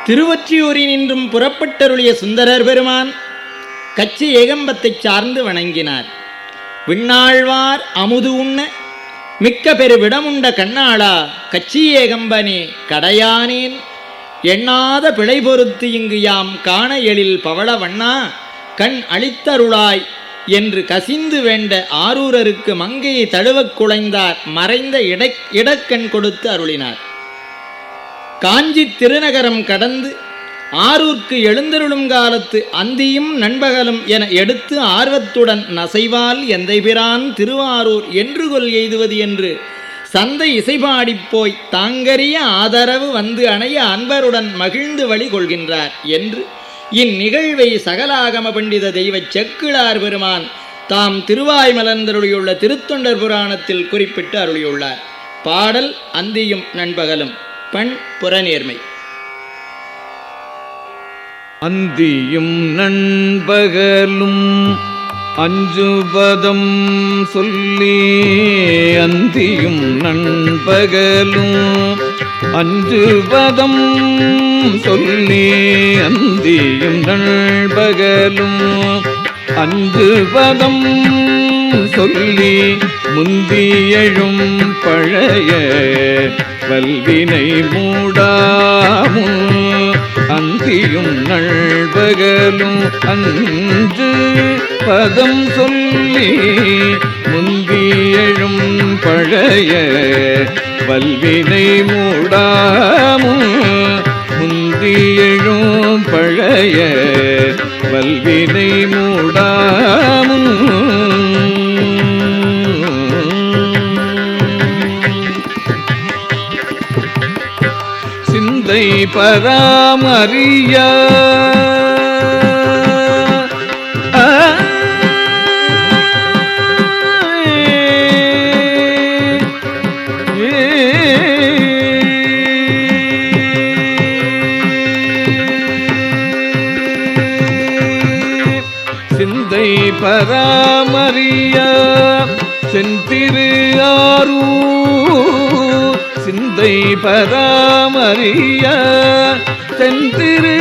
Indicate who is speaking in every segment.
Speaker 1: திருவொற்றியூரினின்றும் புறப்பட்டருளிய சுந்தரர் பெருமான் கச்சி ஏகம்பத்தைச் சார்ந்து வணங்கினார் விண்ணாழ்வார் அமுது உண்ண மிக்க பெரு விடமுண்ட கண்ணாளா கச்சி ஏகம்பனே கடையானேன் எண்ணாத பிழை பொறுத்து இங்கு யாம் காண எழில் பவள வண்ணா கண் அளித்தருளாய் என்று கசிந்து வேண்ட ஆரூரருக்கு மங்கையை தழுவக் குலைந்தார் மறைந்த இடை இடக்கண் கொடுத்து அருளினார் காஞ்சி திருநகரம் கடந்து ஆரூர்க்கு எழுந்தருளும் காலத்து அந்தியும் நண்பகலும் என எடுத்து ஆர்வத்துடன் நசைவால் எந்தைபிரான் திருவாரூர் என்று கொல் எய்துவது என்று சந்தை இசைபாடிப் போய் தாங்கரிய ஆதரவு வந்து அணைய அன்பருடன் மகிழ்ந்து வழி கொள்கின்றார் என்று இந்நிகழ்வை சகலாகம பண்டித தெய்வ செக்கிழார் பெருமான் தாம் திருவாய் மலர்ந்தருளியுள்ள திருத்தொண்டர் புராணத்தில் குறிப்பிட்டு அருளியுள்ளார் பாடல் அந்தியும் நண்பகலும் பண் புறநேர்மை
Speaker 2: அந்தியும் நண்பகலும் அஞ்சுபதம் சொல்லி அந்தியும் நண்பகலும் அஞ்சுபதம் சொல்லி அந்தியும் நண்பகலும் அஞ்சுபதம் சொல்லி முந்தியழும் பழைய வல்வினை மூடாமு அந்தியும் நண்பகலும் அஞ்சு பதம் சொல்லி முந்தியழும் பழைய வல்வினை மூடாமு முந்தியழும் பழைய வல்வினை மூடாமு சிந்தை பராமறிய ஆ. சிந்தை பராமறிய செந்திரு ஆரூர் சிந்தை பராமறிய செந்திரு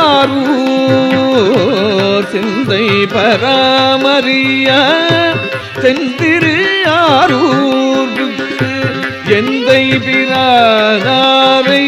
Speaker 2: ஆரூர் சிந்தை பராமறிய செந்திரு ஆரூருக்கு எந்தை பிரானாரை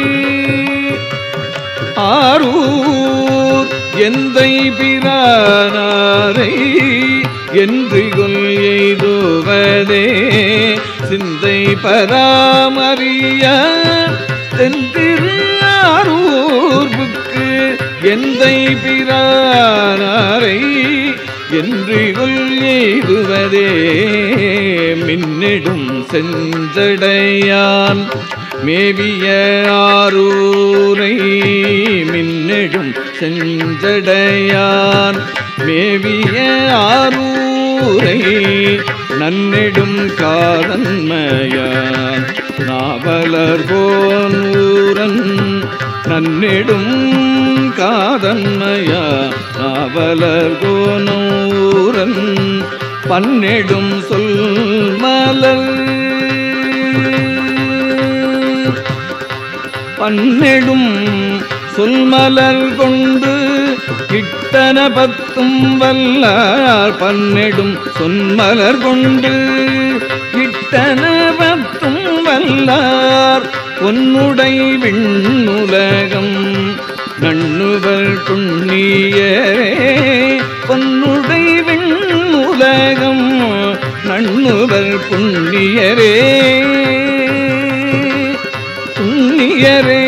Speaker 2: ஆரூர் எந்தை பிரானாரை என்று கொல் எய்துவதே சிந்தை பராமறிய தென்திரு ஆரூர்வுக்கு எந்தை பிரானாரை என்று கொல் எய்துவதே மின்னிடும் செஞ்சடையான் மேவிய ஆரூரை மின்னெடும் செஞ்சடையான் மேவிய ஆரூரை நன்னெடும் காதன்மையான் நாவலர் போனூரன் நன்னெடும் காதன்மையா நாவலர் கோனூரன் பன்னெடும் சொல் மலர் பன்னெடும் சொல்மலர் கொண்டு இட்டன பத்தும் வல்லார் பன்னெடும் சொன்மலர் கொண்டு இட்டன பத்தும் வல்லார் பொன்னுடை விண்ணுலகம் நண்ணுவர் புண்ணியரே பொன்னுடை விண்ணுலகம் நண்ணுவர் புண்ணியரே புண்ணியரே